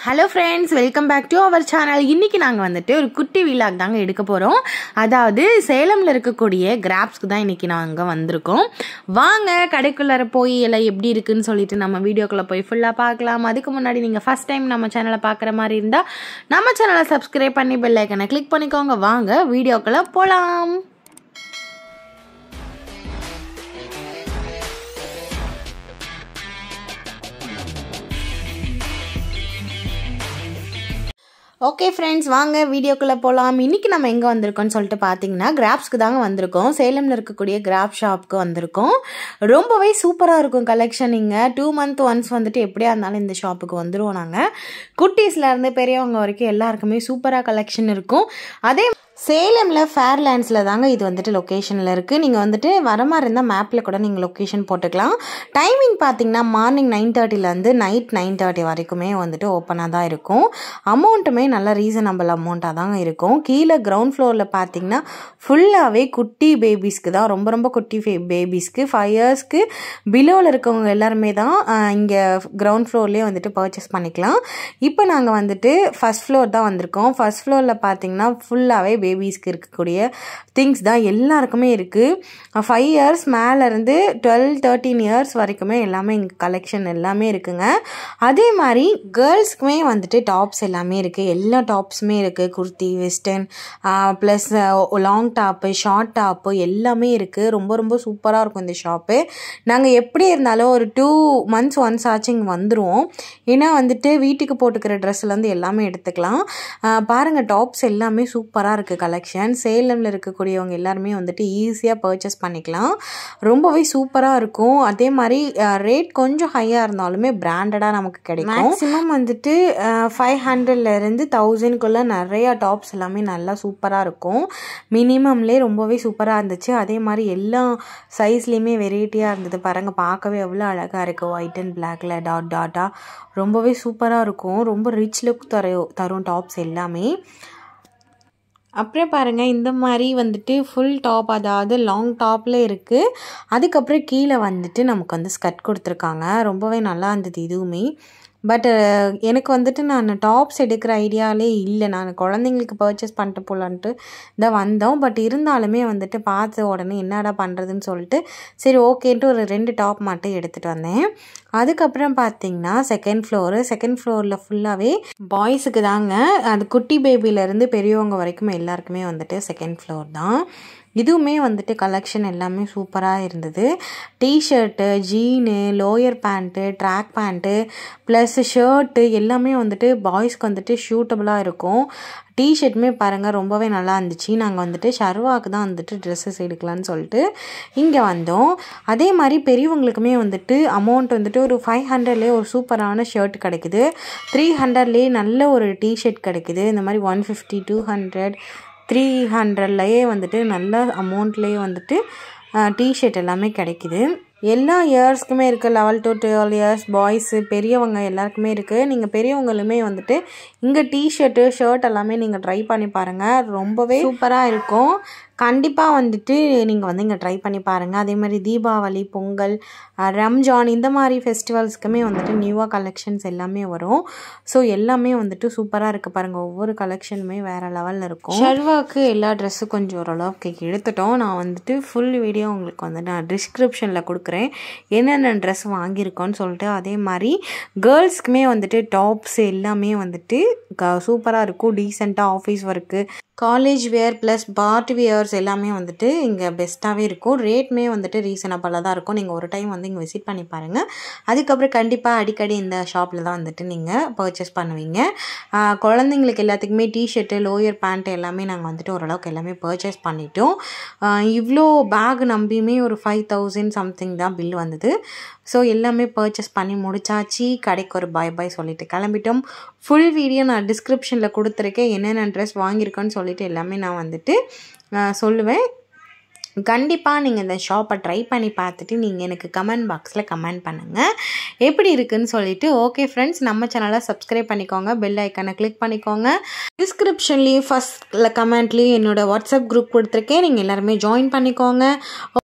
hello friends welcome back to our channel இன்றைக்கி நாங்கள் வந்துட்டு ஒரு குட்டி விலாக் தாங்க எடுக்க போகிறோம் அதாவது சேலமில் இருக்கக்கூடிய கிராப்ஸ்க்கு தான் இன்றைக்கி நாங்கள் வந்திருக்கோம் வாங்க கடைக்குள்ளார போய் எல்லாம் எப்படி இருக்குன்னு சொல்லிட்டு நம்ம வீடியோக்குள்ளே போய் ஃபுல்லாக பார்க்கலாம் அதுக்கு முன்னாடி நீங்கள் ஃபஸ்ட் டைம் நம்ம சேனலை பார்க்குற மாதிரி இருந்தால் நம்ம சேனலை சப்ஸ்கிரைப் பண்ணி பெல் ஐக்கனை கிளிக் பண்ணிக்கோங்க வாங்க வீடியோக்குள்ளே போகலாம் ஓகே ஃப்ரெண்ட்ஸ் வாங்க வீடியோக்குள்ளே போகலாம் இன்றைக்கி நம்ம எங்கே வந்திருக்கோம்னு சொல்லிட்டு பார்த்தீங்கன்னா கிராப்ஸ்க்கு தாங்க வந்திருக்கோம் சேலமில் இருக்கக்கூடிய கிராப் ஷாப்க்கு வந்திருக்கோம் ரொம்பவே சூப்பராக இருக்கும் கலெக்ஷன் இங்கே டூ மந்த் ஒன்ஸ் வந்துட்டு எப்படியா இருந்தாலும் இந்த ஷாப்புக்கு வந்துடுவோம் நாங்கள் குட்டீஸ்லேருந்து பெரியவங்க வரைக்கும் எல்லாருக்குமே சூப்பராக கலெக்ஷன் இருக்கும் அதே சேலமில் ஃபேர்லேண்ட்ஸில் தாங்க இது வந்துட்டு லொக்கேஷனில் இருக்குது நீங்கள் வந்துட்டு வர மாதிரி இருந்தால் மேப்பில் கூட நீங்கள் லொக்கேஷன் போட்டுக்கலாம் டைமிங் பார்த்தீங்கன்னா மார்னிங் நைன் தேர்ட்டிலேருந்து நைட் நைன் தேர்ட்டி வரைக்குமே வந்துட்டு ஓப்பனாக தான் இருக்கும் அமௌண்ட்டுமே நல்ல ரீசனபிள் அமௌண்ட்டாக தாங்க இருக்கும் கீழே கிரவுண்ட் ஃப்ளோரில் பார்த்தீங்கன்னா ஃபுல்லாகவே குட்டி பேபிஸ்க்கு தான் ரொம்ப ரொம்ப குட்டி பேபிஸ்க்கு ஃபைவ் இயர்ஸ்க்கு பிலோவில் இருக்கவங்க எல்லாருமே தான் இங்கே கிரவுண்ட் ஃப்ளோர்லேயே வந்துட்டு பர்ச்சேஸ் பண்ணிக்கலாம் இப்போ நாங்கள் வந்துட்டு ஃபஸ்ட் ஃப்ளோர் தான் வந்திருக்கோம் ஃபஸ்ட் ஃப்ளோரில் பார்த்தீங்கன்னா ஃபுல்லாகவே பேபிஸ்க்கு இருக்கக்கூடிய திங்ஸ் தான் எல்லாருக்குமே இருக்குது ஃபைவ் இயர்ஸ் மேலேருந்து டுவெல் தேர்ட்டீன் இயர்ஸ் வரைக்குமே எல்லாமே இங்கே கலெக்ஷன் எல்லாமே இருக்குங்க அதே மாதிரி கேர்ள்ஸ்க்குமே வந்துட்டு டாப்ஸ் எல்லாமே இருக்குது எல்லா டாப்ஸுமே இருக்குது kurti western plus long top short top எல்லாமே இருக்குது ரொம்ப ரொம்ப சூப்பராக இருக்கும் இந்த ஷாப்பு நாங்கள் எப்படி இருந்தாலும் ஒரு டூ மந்த்ஸ் ஒன்ஸ் ஆச்சு இங்கே வந்துடுவோம் ஏன்னா வந்துட்டு வீட்டுக்கு போட்டுக்கிற ட்ரெஸ்லேருந்து எல்லாமே எடுத்துக்கலாம் பாருங்கள் டாப்ஸ் எல்லாமே சூப்பராக இருக்குது கலெக்ஷன் சேலமில் இருக்கக்கூடியவங்க எல்லாருமே வந்துட்டு ஈஸியாக பர்ச்சேஸ் பண்ணிக்கலாம் ரொம்பவே சூப்பராக இருக்கும் அதே மாதிரி ரேட் கொஞ்சம் ஹையாக இருந்தாலுமே பிராண்டடாக நமக்கு கிடைக்கும் மேக்ஸிமம் வந்துட்டு ஃபைவ் ஹண்ட்ரட்லேருந்து தௌசண்ட்குள்ளே நிறையா டாப்ஸ் எல்லாமே நல்லா சூப்பராக இருக்கும் மினிமம்லேயே ரொம்பவே சூப்பராக இருந்துச்சு அதே மாதிரி எல்லா சைஸ்லேயுமே வெரைட்டியாக இருந்தது பாருங்கள் பார்க்கவே எவ்வளோ அழகாக இருக்குது ஒயிட் அண்ட் பிளாக்ல டாட் டாட்டாக ரொம்பவே சூப்பராக இருக்கும் ரொம்ப ரிச் லுக் தரும் தரும் டாப்ஸ் எல்லாமே அப்புறம் பாருங்கள் இந்த மாதிரி வந்துட்டு ஃபுல் டாப் அதாவது லாங் டாப்பில் இருக்குது அதுக்கப்புறம் கீழே வந்துட்டு நமக்கு வந்து ஸ்கர்ட் கொடுத்துருக்காங்க ரொம்பவே நல்லா இருந்தது இதுவுமே பட் எனக்கு வந்துட்டு நான் டாப்ஸ் எடுக்கிற ஐடியாலே இல்லை நான் குழந்தைங்களுக்கு பர்ச்சேஸ் பண்ணிட்டு போகலான்ட்டு தான் வந்தோம் பட் இருந்தாலுமே வந்துட்டு பார்த்த உடனே என்னடா பண்ணுறதுன்னு சொல்லிட்டு சரி ஓகேன்ட்டு ஒரு ரெண்டு டாப் மட்டும் எடுத்துகிட்டு வந்தேன் அதுக்கப்புறம் பார்த்தீங்கன்னா செகண்ட் ஃப்ளோரு செகண்ட் ஃப்ளோரில் ஃபுல்லாகவே பாய்ஸுக்கு தாங்க அது குட்டி பேபிலேருந்து பெரியவங்க வரைக்கும் எல்லாருக்குமே வந்துட்டு செகண்ட் ஃப்ளோர் தான் இதுவுமே வந்துட்டு கலெக்ஷன் எல்லாமே சூப்பராக இருந்தது t-shirt jean lower pant track pant plus shirt எல்லாமே வந்துட்டு பாய்ஸ்க்கு வந்துட்டு ஷூட்டபுளாக இருக்கும் டிஷர்ட்டுமே பாருங்கள் ரொம்பவே நல்லா இருந்துச்சு நாங்கள் வந்துட்டு ஷர்வாக்கு தான் வந்துட்டு ட்ரெஸ்ஸஸ் எடுக்கலான்னு சொல்லிட்டு இங்கே வந்தோம் அதே மாதிரி பெரியவங்களுக்குமே வந்துட்டு அமௌண்ட் வந்துட்டு ஒரு ஃபைவ் ஹண்ட்ரட்லேயே ஒரு சூப்பரான ஷர்ட் கிடைக்குது த்ரீ ஹண்ட்ரட்லேயே நல்ல ஒரு டிஷர்ட் கிடைக்குது இந்த மாதிரி one fifty two hundred three ஹண்ட்ரட்லேயே வந்துட்டு நல்ல அமௌண்ட்லேயே வந்துட்டு டிஷர்ட் எல்லாமே கிடைக்குது எல்லா இயர்ஸ்க்குமே இருக்குது level to twelve years boys பெரியவங்க எல்லாருக்குமே இருக்குது நீங்கள் பெரியவங்களுமே வந்துட்டு இங்கே டிஷர்ட்டு ஷர்ட் எல்லாமே நீங்கள் ட்ரை பண்ணி பாருங்கள் ரொம்பவே சூப்பராக இருக்கும் கண்டிப்பாக வந்துட்டு நீங்கள் வந்து இங்கே ட்ரை பண்ணி பாருங்கள் அதே மாதிரி தீபாவளி பொங்கல் ரம்ஜான் இந்த மாதிரி ஃபெஸ்டிவல்ஸ்க்குமே வந்துட்டு நியூவாக கலெக்ஷன்ஸ் எல்லாமே வரும் ஸோ எல்லாமே வந்துட்டு சூப்பராக இருக்குது பாருங்கள் ஒவ்வொரு கலெக்ஷனுமே வேறு லெவலில் இருக்கும் ஷர்வாக்கு எல்லா ட்ரெஸ்ஸும் கொஞ்சம் ஓரளவுக்கு எடுத்துட்டோம் நான் வந்துட்டு ஃபுல் வீடியோ உங்களுக்கு வந்து நான் டிஸ்கிரிப்ஷனில் கொடுக்குறேன் என்னென்ன ட்ரெஸ் வாங்கியிருக்கோன்னு சொல்லிட்டு அதே மாதிரி கேர்ள்ஸ்க்குமே வந்துட்டு டாப்ஸ் எல்லாமே வந்துட்டு சூப்பராக இருக்கும் டீசெண்டாக office work college wear plus party wears எல்லாமே வந்துட்டு இங்கே பெஸ்ட்டாகவே இருக்கும் ரேட்மே வந்துட்டு ரீசனபிளாக தான் இருக்கும் நீங்கள் ஒரு டைம் வந்து இங்கே விசிட் பண்ணி பாருங்கள் அதுக்கப்புறம் கண்டிப்பாக அடிக்கடி இந்த ஷாப்பில் தான் வந்துட்டு நீங்கள் பர்ச்சேஸ் பண்ணுவீங்க குழந்தைங்களுக்கு எல்லாத்துக்குமே டிஷர்ட்டு லோயர் பேண்ட் எல்லாமே நாங்கள் வந்துட்டு ஓரளவுக்கு எல்லாமே பர்ச்சேஸ் பண்ணிட்டோம் இவ்வளோ பேக் நம்பியுமே ஒரு ஃபைவ் தௌசண்ட் சம்திங் தான் பில் வந்தது ஸோ எல்லாமே பர்ச்சேஸ் பண்ணி முடிச்சாச்சு கடைக்கு ஒரு பாய் பாய் சொல்லிட்டு கிளம்பிட்டோம் ஃபுல் வீடியோ நான் டிஸ்கிரிப்ஷனில் கொடுத்துருக்கேன் என்னென்ன ட்ரெஸ் வாங்கியிருக்கேன்னு சொல்லிட்டு எல்லாமே நான் வந்துட்டு சொல்லுவேன் கண்டிப்பாக நீங்கள் இந்த ஷாப்பை ட்ரை பண்ணி பார்த்துட்டு நீங்கள் எனக்கு கமெண்ட் பாக்ஸில் கமெண்ட் பண்ணுங்கள் எப்படி இருக்குன்னு சொல்லிட்டு ஓகே ஃப்ரெண்ட்ஸ் நம்ம சேனலை சப்ஸ்கிரைப் பண்ணிக்கோங்க பெல் ஐக்கனை கிளிக் பண்ணிக்கோங்க டிஸ்கிரிப்ஷன்லேயும் ஃபஸ்ட்டில் கமெண்ட்லேயும் என்னோடய வாட்ஸ்அப் குரூப் கொடுத்துருக்கேன் நீங்கள் எல்லாருமே ஜாயின் பண்ணிக்கோங்க